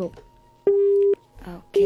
Rainbow okay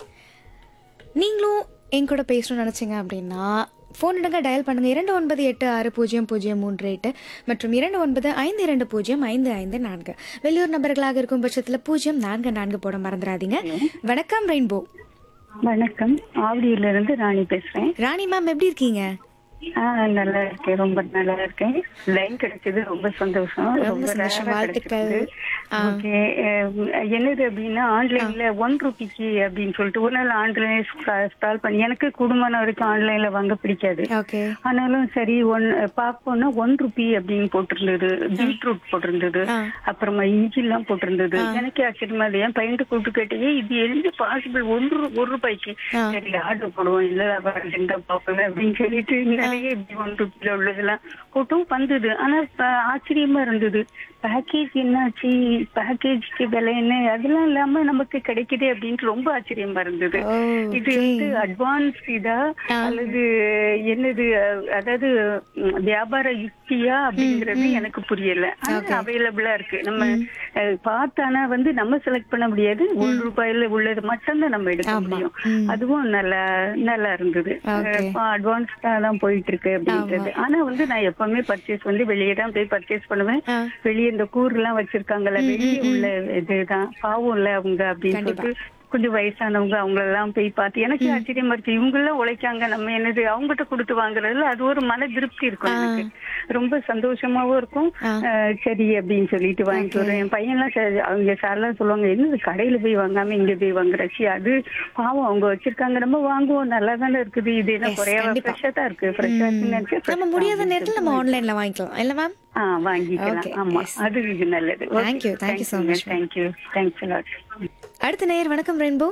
நீங்களும் என் கூட பேசணும்னு நினச்சிங்க அப்படின்னா ஃபோன் எடுங்க டயல் பண்ணுங்க இரண்டு ஒன்பது எட்டு ஆறு பூஜ்ஜியம் பூஜ்ஜியம் மூன்று எட்டு மற்றும் இரண்டு ஒன்பது ஐந்து இரண்டு பூஜ்ஜியம் ஐந்து ஐந்து நான்கு வெளியூர் நபர்களாக இருக்கும் பட்சத்தில் பூஜ்ஜியம் நான்கு நான்கு போட மறந்துடாதீங்க வணக்கம் ரெயின்போ வணக்கம் ஆவடியில இருந்து ராணி பேசுறேன் ராணி மேம் எப்படி இருக்கீங்க ஆ நல்லா இருக்கேன் ரொம்ப நல்லா இருக்கேன் லைன் கிடைச்சது ரொம்ப சந்தோஷம் ரொம்ப சந்தோஷம். rare ஆ வாழ்த்துக்கள். கிடைச்சது. ஆ. ஓகே அஹ், என்னது அப்படின்னா ஆன்லைன்ல ஒன் ருபிக்கு அப்படின்னு சொல்லிட்டு ஒரு நாள் ஆன்லைன் ஸ்டால் பண்ணி எனக்கு குடும்பம் வரைக்கும் ஆன்லைன்ல வாங்க பிடிக்காது ஓகே ஆனாலும் சரி ஒன் பார்ப்போம்னா ஒன் ருபி அப்படின்னு போட்டிருந்தது பீட்ரூட் போட்டிருந்தது ஆ. அப்புறமா இஞ்சி எல்லாம் போட்டிருந்தது எனக்கு ஆச்சரியமா இல்லை என் பையன் கூப்பிட்டு கேட்டேன் இது எந்த பாசிபிள் ஒன்று ரூ- ஒரு ரூபாய்க்கு ஆ. சரி ஆர்டர் போடுவோம் இல்ல எங்க பாப்பேன் அப்படின்னு சொல்லிட்டு நிறைய இப்படி ஒன் ருபில உள்ளதெல்லாம் போட்டும் வந்தது ஆனா ப- ஆச்சரியமா இருந்தது பேக்கேஜ் என்னாச்சு பேக்கேஜ்க்கு விலை என்ன அதெல்லாம் இல்லாம நமக்கு கிடைக்குது அப்படின்ட்டு ரொம்ப ஆச்சரியமா இருந்தது ஓ, இது okay. வந்து அட்வான்ஸ் இதா அல்லது என்னது அஹ், அதாவது ம், வியாபார யுக்தியா அப்படிங்கறது எனக்கு புரியல அவைலபிளா இருக்கு நம்ம அஹ், பார்த்தானா வந்து நம்ம செலக்ட் பண்ண முடியாது ஒரு ரூபாயில உள்ளது மட்டும்தான் நம்ம எடுக்க முடியும் அதுவும் நல்லா நல்லா இருந்தது Okay. அட்வான்ஸ்டா தான் போயிட்டு இருக்கு அப்படின்றது ஆனா வந்து நான் எப்பவுமே பர்ச்சேஸ் வந்து வெளியே தான் போய் பர்ச்சேஸ் பண்ணுவேன் ஆ. வெளியே இந்த கூர் எல்லாம் வச்சிருக்காங்கல்ல வெளியே உள்ள இதுதான் பாவம் இல்ல அவங்க அப்படின்னு சொல்லிட்டு கொஞ்சம் வயசானவங்க அவங்களெல்லாம் போய் பார்த்து எனக்கு ஆச்சரியமா இருக்கு இவங்க எல்லாம் உழைக்காங்க நம்ம என்னது அவங்ககிட்ட கொடுத்து வாங்குறதுல அது ஒரு மன திருப்தி இருக்கும் எனக்கு ரொம்ப சந்தோஷமாவும் இருக்கும் அஹ், சரி அப்படின்னு சொல்லிட்டு வாங்கிட்டு வருவேன் என் பையன்லாம் சரி, அவங்க சார்லாம் சொல்லுவாங்க என்னது கடையில போய் வாங்காம இங்க போய் வாங்குறாச்சு அது பாவம் அவங்க வச்சிருக்காங்க நம்ம வாங்குவோம் நல்லா தானே இருக்குது இது என்ன குறையாவா கண்டிப்பா. ஃப்ரெஷ்ஷா தான் இருக்கு ஃப்ரெஷ்ஷா இருக்கு fresh நம்ம தான் முடியாத அப்படின்னு நேரத்தில் நம்ம ஆன்லைன்ல வாங்கிக்கலாம் இல்ல மேம் ஆ வாங்கிக்கலாம் Okay, ஆமா yes. அது இது நல்லது Thank you, thank you so much, ma'am. Thank you thanks lot அடுத்த நேயர் வணக்கம் ரெயின்போ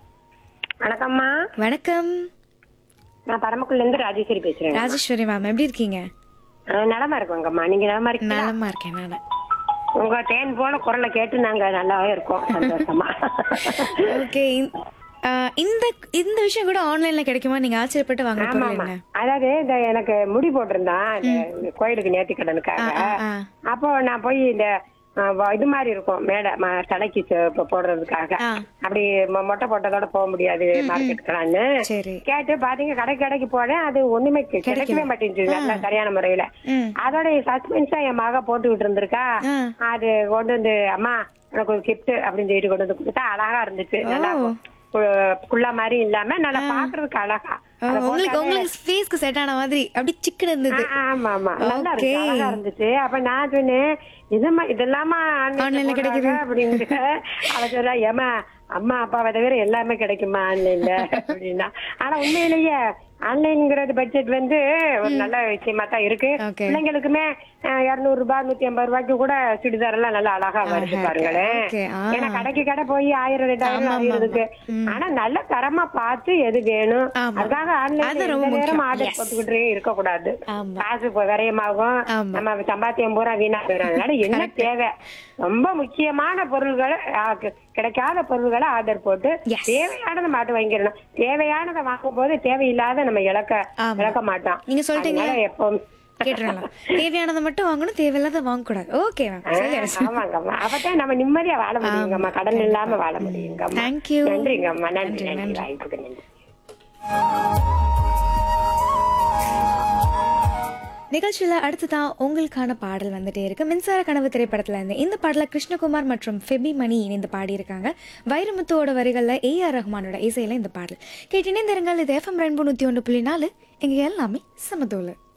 வணக்கம்மா வணக்கம் நான் பரமக்குள்ள இருந்து ராஜேஸ்வரி பேசுறேன் ராஜேஸ்வரி மேம் எப்படி இருக்கீங்க அஹ் நலமா இருக்கோங்கம்மா நீங்க நலமா இருக்கீங்களா நலமா இருக்கேன் நானு உங்க தேன் போல குரலை கேட்டு நாங்க நல்லாவே இருக்கோம் சந்தோஷமா ஓகே இந்த இந்த விஷயம் கூட ஆன்லைன்ல கிடைக்குமா நீங்க ஆச்சரியப்பட்டு வாங்க ஆமா பொருள் ஆமா என்ன அதாவது இந்த எனக்கு முடி போட்டிருந்தான் இந்த கோயிலுக்கு நேர்த்தி கடனுக்காக ஆ, ஆ. அப்போ நான் போய் இந்த அஹ், வ- இது மாதிரி இருக்கும் மேடை ம- தலைக்கு ச- போ- போடுறதுக்காக ஆ. அப்படி மொ- மொட்டை போட்டதோட போக முடியாது மார்க்கெட்டுக்கலான்னு சரி கேட்டு பாத்தீங்க கடை கடைக்கு போனேன் அது ஒண்ணுமே கி- கிடைக்கவே மாட்டேங்குது நல்லா சரியான முறையில ம் அதோட சஸ்பென்ஸா என் மக போட்டுக்கிட்டு இருந்திருக்கா ஆ. அது கொண்டு வந்து அம்மா எனக்கு ஒரு கிஃப்ட் அப்படின்னு சொல்லிட்டு கொண்டு வந்து கொடுத்தா அழகா இருந்துச்சு நல்லா ஓ. கு- குள்ளா மாதிரி இல்லாம நல்லா பாக்குறதுக்கு அழகா ஓ, உங்களுக்கு உங்களுக்கு ஃபேஸ்க்கு செட் ஆன மாதிரி அப்படி சிக்கன் இருந்தது ஆ, ஆமா ஆமா நல்லா இருக்கு Okay. அழகா இருந்துச்சு அப்ப நான் சொன்னேன் இதுமா இதெல்லாமா Online ல ஆன்லைன்ல கிடைக்குது. கிடைக்குது அப்படின்னு அவ சொல்றா ஏமா அம்மா அப்பாவை தவிர எல்லாமே கிடைக்குமா ஆன்லைன்ல அப்படின்னா ஆனா உண்மையிலேயே ஆன்லைன்ங்கிறது பட்ஜெட் வந்து ஒரு நல்ல விஷயமா தான் இருக்கு Okay. பிள்ளைங்களுக்குமே இருநூறு ரூபாய் நூத்தி ஐம்பது ரூபாய்க்கு கூட சுடிதார் எல்லாம் நல்லா அழகா வருது அழகா பாருங்களேன் Okay, ஆ. ஏன்னா கடைக்கு கடை போய் ஆயிரம் ரெண்டாயிரம் ஆயிரத்துக்கு ஆனா நல்ல தரமா பார்த்து எது வேணும் ஆமா. அதுக்காக அது ஆன்லைன்ல ரொம்ப எந்த நேரம் முக்கியம். Order Yes. போட்டுக்கிட்டே இருக்க கூடாது ஆமா காசு இப்போ விரயமாகும் ஆமா. நம்ம சம்பாத்தியம் பூரா வீணா போயிடும் அதனால என்ன தேவை ரொம்ப முக்கியமான பொருள்களை ஆ, கி- கிடைக்காத பொருள்களை ஆர்டர் போட்டு Yes. தேவையானதை மாட்டு வாங்கிடணும் தேவையானதை வாங்கும் போது தேவையில்லாத நம்ம இழக்க ஆமா. இழக்க மாட்டோம் நீங்க சொல்லிட்டீங்களா? அதனால எப்பவும் கேட்டுறலாம் தேவையானதை மட்டும் வாங்கணும் தேவையில்லாத வாங்க கூடாது ஓகே மேம் சரி ஆமாங்கம்மா அப்பதான் நம்ம நிம்மதியா வாழ முடியுங்கம்மா கடன் இல்லாம வாழ முடியுங்கம்மா Thank you. நன்றிங்கம்மா நன்றி நன்றி, நன்றி நன்றி. வாய்ப்புக்கு நன்றி நிகழ்ச்சியில அடுத்ததான் உங்களுக்கான பாடல் வந்துட்டே இருக்கு மின்சார கனவு திரைப்படத்துல இருந்து இந்த பாடல கிருஷ்ணகுமார் மற்றும் ஃபெபி மணி இணைந்து பாடியிருக்காங்க வைரமுத்துவோட வரிகள்ல ஏ ஆர் ரஹ்மானோட இசையில இந்த பாடல் கேட்டு இணைந்திருங்கள் இது எஃப்எம் ரெண்டு நூத்தி ஒன்று புள்ளி நாலு இங்க எல்லாமே சமதோல